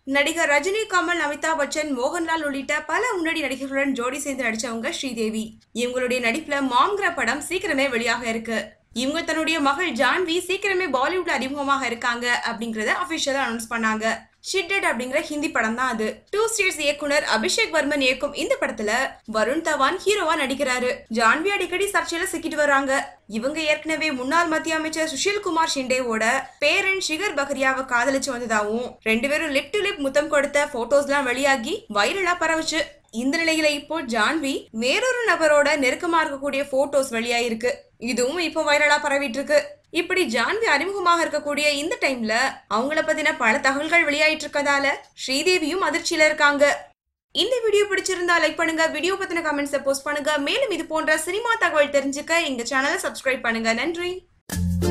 நடிகர் ரஜினி கமல் அமிதாப் பச்சன் மோகன்லால் உள்ளிட்ட பல முன்னணி நடிகர்களுடன் ஜோடி சேர்ந்து நடிச்சவங்க ஸ்ரீதேவி இவங்களுடைய நடிப்புல மாம்ங்கிற படம் சீக்கிரமே வெளியாக இருக்கு இவங்க தன்னுடைய மகள் ஜான்வி சீக்கிரமே பாலிவுட்ல அறிமுகமாக இருக்காங்க அப்படிங்கறத அபிஷியலா அனௌன்ஸ் பண்ணாங்க ஷிட்டட் அப்படிங்கிற ஹிந்தி படம் தான் அது டூ ஸ்டேட்ஸ் இயக்குனர் அபிஷேக் வர்மன் இயக்கும் இந்த படத்துல வருண் தவான் ஹீரோவா நடிக்கிறாரு ஜான்வி அடிக்கடி சர்ச்சையில சிக்கிட்டு வராங்க இவங்க ஏற்கனவே முன்னாள் மத்திய அமைச்சர் சுஷில் குமார் ஷிண்டேவோட பேரன் ஷிகர் பக்ரியாவை காதலிச்சு வந்ததாவும் ரெண்டு பேரும் லிப் டு லிப் முத்தம் கொடுத்த போட்டோஸ்லாம் வெளியாகி வைரலா பரவுச்சு இந்த நிலையில இப்போ ஜான்வி வேறொரு நபரோட நெருக்கமா இருக்கக்கூடிய போட்டோஸ் வெளியாயிருக்கு இதுவும் இப்போ வைரலா பரவிட்டு இருக்கு இப்படி ஜான்வி அறிமுகமாக இருக்கக்கூடிய இந்த டைம்ல அவங்கள பத்தின பல தகவல்கள் வெளியாயிட்டு இருக்கதால ஸ்ரீதேவியும் அதிர்ச்சியில இருக்காங்க இந்த வீடியோ பிடிச்சிருந்தா லைக் பண்ணுங்க வீடியோ பத்தின கமெண்ட்ஸை போஸ்ட் பண்ணுங்க மேலும் இது போன்ற சினிமா தகவல் தெரிஞ்சுக்க எங்க சேனலை சப்ஸ்கிரைப் பண்ணுங்க நன்றி